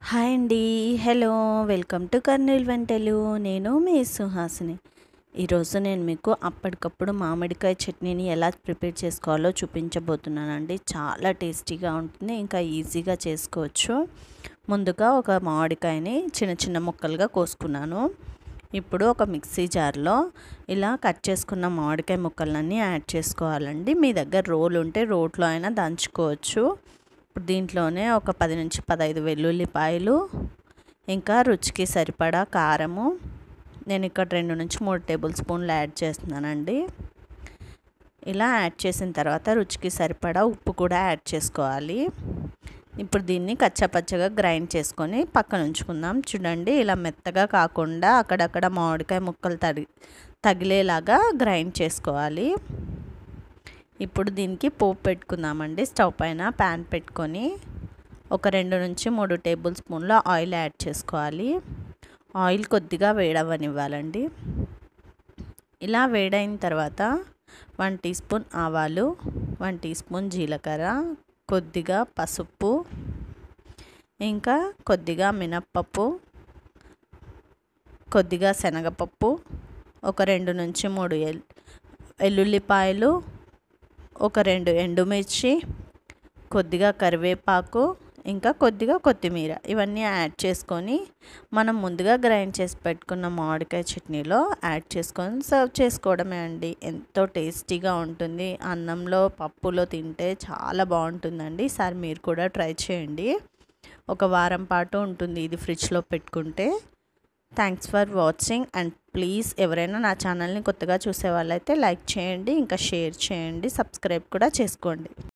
hi అండి hello welcome to Kurnool వంటలు నేను మీ సుహాసిని ఈరోజు నేను మీకు అప్పటికప్పుడు మామిడికాయ చట్నీని ఎలా ప్రిపేర్ చేసుకోవాలో చూపించబోతున్నానండి చాలా టేస్టీగా ఉంటుంది ఇంకా ఈజీగా చేసుకోవచ్చు ముందుగా ఒక మామిడికాయని చిన్న చిన్న ముక్కలుగా కోసుకున్నాను ఇప్పుడు ఒక మిక్సీ జార్లో ఇలా కట్ చేసుకున్న మామిడికాయ ముక్కలన్నీ యాడ్ చేసుకోవాలండి మీ దగ్గర రోల్ ఉంటే రోట్లో అయినా దంచుకోవచ్చు ఇప్పుడు దీంట్లోనే ఒక పది నుంచి పదహైదు వెల్లుల్లిపాయలు ఇంకా రుచికి సరిపడా కారము నేను ఇక్కడ రెండు నుంచి మూడు టేబుల్ స్పూన్లు యాడ్ చేస్తున్నానండి ఇలా యాడ్ చేసిన తర్వాత రుచికి సరిపడా ఉప్పు కూడా యాడ్ చేసుకోవాలి ఇప్పుడు దీన్ని కచ్చపచ్చగా గ్రైండ్ చేసుకొని పక్కన ఉంచుకుందాం చూడండి ఇలా మెత్తగా కాకుండా అక్కడక్కడ మామిడికాయ ముక్కలు తగి తగిలేలాగా గ్రైండ్ చేసుకోవాలి ఇప్పుడు దీనికి పోపు పెట్టుకుందామండి స్టవ్ పైన ప్యాన్ పెట్టుకొని ఒక రెండు నుంచి మూడు టేబుల్ స్పూన్ల ఆయిల్ యాడ్ చేసుకోవాలి ఆయిల్ కొద్దిగా వేడవనివ్వాలండి ఇలా వేడైన తర్వాత వన్ టీ స్పూన్ ఆవాలు వన్ టీ స్పూన్ జీలకర్ర కొద్దిగా పసుపు ఇంకా కొద్దిగా మినప్పప్పు కొద్దిగా శనగపప్పు ఒక రెండు నుంచి మూడు ఎల్ వెల్లుల్లిపాయలు ఒక రెండు ఎండుమిర్చి కొద్దిగా కరివేపాకు ఇంకా కొద్దిగా కొత్తిమీర ఇవన్నీ యాడ్ చేసుకొని మనం ముందుగా గ్రైండ్ చేసి పెట్టుకున్న మామిడికాయ చట్నీలో యాడ్ చేసుకొని సర్వ్ చేసుకోవడమే అండి ఎంతో టేస్టీగా ఉంటుంది అన్నంలో పప్పులో తింటే చాలా బాగుంటుందండి ఈసారి మీరు కూడా ట్రై చేయండి ఒక వారం పాటు ఉంటుంది ఇది ఫ్రిడ్జ్లో పెట్టుకుంటే thanks for watching and please ఎవరైనా నా ఛానల్ని కొత్తగా చూసే వాళ్ళైతే లైక్ చేయండి ఇంకా షేర్ చేయండి సబ్స్క్రైబ్ కూడా చేసుకోండి